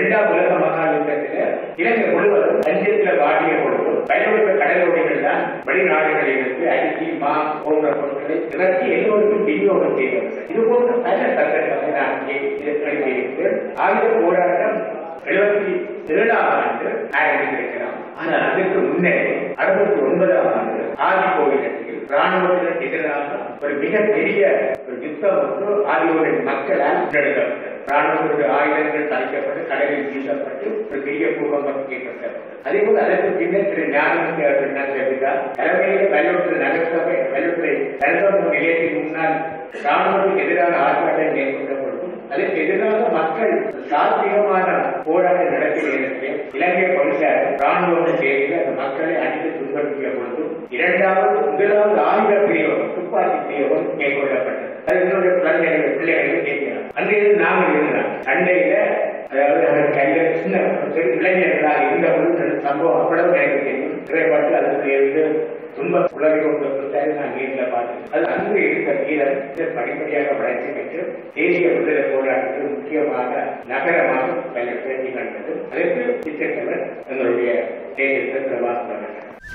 இரண்டாம் உலக மகா யுத்தத்தில் இலங்கை முழுவதும் தஞ்சத்தில் வாடிய பொழுது பயன்படுத்த கடலோடிகள் தான் வெளிநாடுகளிலிருந்து அரிசி மா போன்ற பொருட்களை இறக்கி எல்லோருக்கும் விநியோகம் செய்தது இது போன்ற பல சந்தர்ப்பங்களை நான் இங்கே எழுதியிருக்கிறேன் ஆயுத போராட்டம் எழுபத்தி ஏழாம் ஆண்டு ஆரம்பித்திருக்கலாம் ஆனால் அதற்கு முன்னே அறுபத்தி ஒன்பதாம் ஆண்டு ஆதி கோவிலத்தில் ராணுவத்திற்கு எதிராக ஒரு மிகப்பெரிய ஒரு யுத்தம் வந்து ஆதியோரின் மக்களால் முன்னெடுக்கப்பட்டது ராணுவத்துடைய ஆயுதங்கள் தளிக்கப்பட்டு கடலில் வீசப்பட்டு ஒரு பெரிய பூகம்பம் ஏற்பட்டது அதே போல அதற்கு பின்னர் திரு ஞானமூர்த்தி அவர்கள் என்ன தெரிவித்தார் தலைமையில் வெள்ளூர் நகரசபை வெள்ளூரை நகரசபை நிலையத்தின் முன்னால் ராணுவத்துக்கு எதிரான ஆர்ப்பாட்டம் மேற்கொண்ட பொழுதும் அதற்கு எதிராக மக்கள் சாத்தியமான போராட்டம் நடத்திய நேரத்தில் இலங்கை போலீசார் ராணுவம் சேர்ந்து அந்த மக்களை அடித்து துன்படுத்திய பொழுதும் இரண்டாவது முதலாவது ஆயுத பிரயோகம் துப்பாக்கி பிரயோகம் மேற்கொள்ளப்பட்டது அது என்னுடைய குழந்தைகள் பிள்ளைகளுக்கு கேட்கிறார் அன்றைய நாங்கள் இருந்தார் சண்டையில அதாவது அவர் கையில சின்ன சிறு இளைஞர்களாக இருந்த பொழுது நடந்த சம்பவம் அவ்வளவு எனக்கு தெரியும் திரைப்பட்டு அதுக்கு இருந்து துன்ப உலகை கொண்டு நான் வீட்டில் பார்த்தேன் அது அங்கு இருந்த வீரர் இதை படிப்படியாக வளர்ச்சி பெற்று தேசிய விடுதலை போராட்டத்தில் முக்கியமாக நகரமாக பல பேட்டி கண்டது அதற்கு திட்டத்தவர் எங்களுடைய தேசியத்தில் பிரபாகர்